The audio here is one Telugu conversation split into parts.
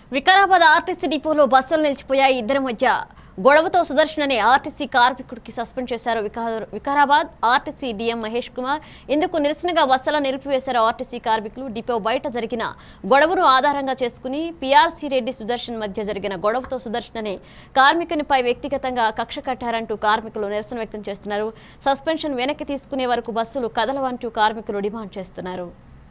వికారాబాద్ ఆర్టీసీ డిపోలో బస్సులు నిలిచిపోయాయి ఇద్దరి మధ్య గొడవతో సుదర్శన్ అనే ఆర్టీసీ కార్మికుడికి సస్పెండ్ చేశారు వికా- వికారాబాద్ ఆర్టీసీ డీఎం మహేష్ కుమార్ ఇందుకు నిరసనగా బస్సులను నిలిపివేశారు ఆర్టీసీ కార్మికులు డిపో బయట జరిగిన గొడవను ఆధారంగా చేసుకుని పీఆర్సీ రెడ్డి సుదర్శన్ మధ్య జరిగిన గొడవతో సుదర్శన్ అనే కార్మికునిపై వ్యక్తిగతంగా కక్ష కట్టారంటూ కార్మికులు నిరసన వ్యక్తం చేస్తున్నారు సస్పెన్షన్ వెనక్కి తీసుకునే వరకు బస్సులు కదలవంటూ కార్మికులు డిమాండ్ చేస్తున్నారు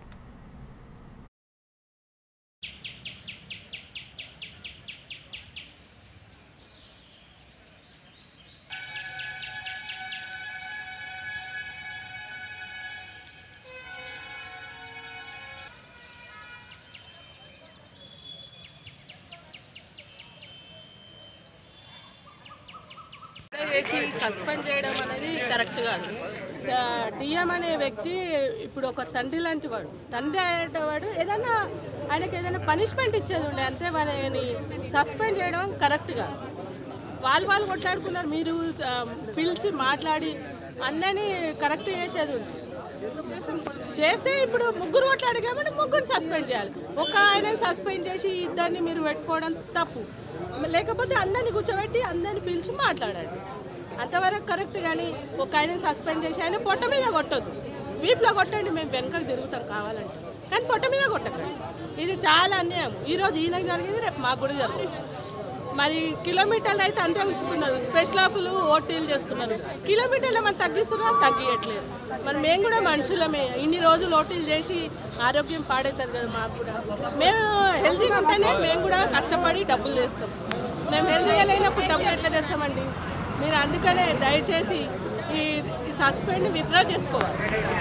చేసి సస్పెండ్ చేయడం అనేది కరెక్ట్ కాదు డిఎం అనే వ్యక్తి ఇప్పుడు ఒక తండ్రి లాంటి వాడు తండ్రి అనేటవాడు ఏదైనా ఆయనకి ఏదైనా పనిష్మెంట్ ఇచ్చేది ఉండే అంతే మనని సస్పెండ్ చేయడం కరెక్ట్ కాదు వాళ్ళు వాళ్ళు కొట్లాడుకున్నారు మీరు ఆ, పిలిచి మాట్లాడి అందరినీ కరెక్ట్ చేసేది ఉంది చేస్తే ఇప్పుడు ముగ్గురు కొట్లాడు కాబట్టి ముగ్గురు సస్పెండ్ చేయాలి ఒక ఆయనని సస్పెండ్ చేసి ఇద్దరిని మీరు పెట్టుకోవడం తప్పు లేకపోతే అందరిని కూర్చోబెట్టి అందరిని పిలిచి మాట్లాడండి అంతవరకు కరెక్ట్ కానీ ఒక ఆయనని సస్పెండ్ చేసి ఆయన పొట్ట మీద కొట్టొద్దు వీపులో కొట్టండి మేము వెనకకు తిరుగుతాం కావాలంటే కానీ పొట్ట మీద కొట్టకండి ఇది చాలా అన్యాయం ఈరోజు ఈయనకు జరిగింది రేపు మాకు కూడా జరగవచ్చు మరి కిలోమీటర్లు అయితే అంతే ఉంచుతున్నారు స్పెషల్ ఆఫ్లు ఓటీలు చేస్తున్నారు కిలోమీటర్లు మనం తగ్గిస్తున్నారు తగ్గియట్లేదు మరి మేము కూడా మనుషులమే ఇన్ని రోజులు ఓటీలు చేసి ఆరోగ్యం పాడవుతుంది కదా మాకు కూడా మేము హెల్తీగా ఉంటేనే మేము కూడా కష్టపడి డబ్బులు తెస్తాం మేము హెల్తీగా లేనప్పుడు డబ్బులు ఎట్లా తెస్తామండి మీరు అందుకనే దయచేసి ఈ ఈ సస్పెండ్ విత్డ్రా చేసుకోవాలి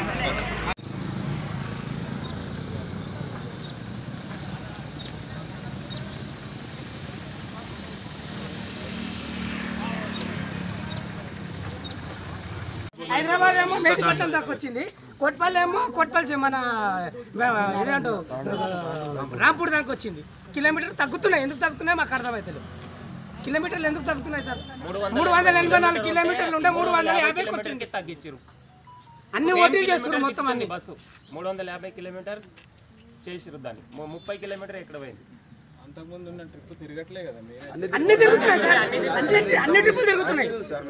హైదరాబాద్ ఏమో మేడిపట్నం దాకా వచ్చింది కొట్పల్లి ఏమో కొట్పల్లి మన ఏదంటూ రాంపూర్ దాకా వచ్చింది కిలోమీటర్ తగ్గుతున్నాయి ఎందుకు తగ్గుతున్నాయి మాకు అర్థమవుతుంది కిలోమీటర్లు ఎందుకు తగ్గుతున్నాయి సార్ మూడు వందల ఎనభై నాలుగు కిలోమీటర్లు ఉండే మూడు వందల యాభైకి వచ్చింది తగ్గించారు అన్ని ఓటీలు చేస్తున్నారు మొత్తం అన్ని బస్సు మూడు వందల యాభై కిలోమీటర్ చేసిరు దాన్ని ము- ముప్పై కిలోమీటర్ ఎక్కడ పోయింది అన్ని తిరుగుతున్నాయి సార్ అన్ని అన్ని ట్రిప్పులు తిరుగుతున్నాయి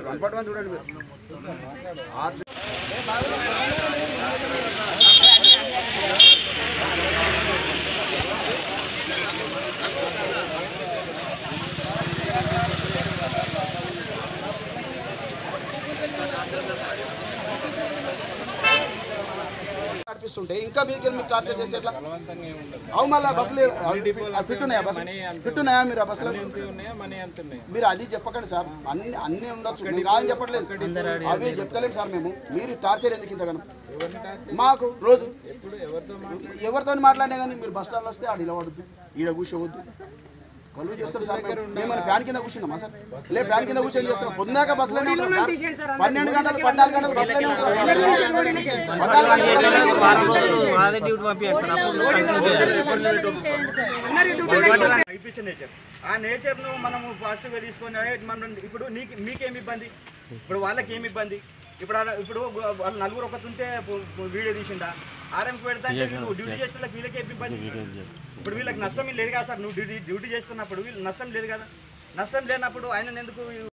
నడిపిస్తుంటే ఇంకా మీకు మీకు టార్చర్ చేస్తే ఎట్లా అవు మళ్ళీ బస్సులు ఫిట్ ఉన్నాయా బస్సు ఫిట్ ఉన్నాయా మీరు ఆ బస్సులో మీరు అది చెప్పకండి సార్ అన్ని అన్ని ఉండొచ్చు మీరు కాదని చెప్పట్లేదు అవి చెప్తలేము సార్ మేము మీరు టార్చర్ ఎందుకు ఇంతగానో మాకు రోజు ఎవరితో మాట్లాడినా కానీ మీరు బస్ స్టాండ్లో వస్తే ఆడ నిలబడద్దు ఈడ కూర్చోవద్దు కలువు చేస్తాం సార్ మేము మేము ఫ్యాన్ కింద కూర్చున్నామా సార్ లే ఫ్యాన్ కింద కూర్చొని చేస్తున్నాం పొందాక బస్సులోనే ఉంటాం సార్ పన్నెండు గంటలు పద్నాలుగు గంటలు బస్సులోనే ఉంటాం పద్నాలుగు గంటలు అయిపించే నేచర్ ఆ నేచర్ను మనము పాజిటివ్గా తీసుకొని అరే మనం ఇప్పుడు నీకు మీకేం ఇబ్బంది ఇప్పుడు వాళ్ళకి ఏమి ఇబ్బంది ఇప్పుడు ఆడ- ఇప్పుడు వాళ్ళు నలుగురు ఒకటి ఉంటే పు- పు- వీడియో తీసిండా ఆర్ఎంకి పెడతా అంటే వీళ్ళు డ్యూటీ చేసిన వాళ్ళకి వీళ్ళకి ఏమి ఇబ్బంది ఇప్పుడు వీళ్ళకి నష్టం ఏం లేదు కదా సార్ నువ్వు డ్యూటీ డ్యూటీ చేస్తున్నప్పుడు వీళ్ళు నష్టం లేదు కదా నష్టం లేనప్పుడు ఆయన ఎందుకు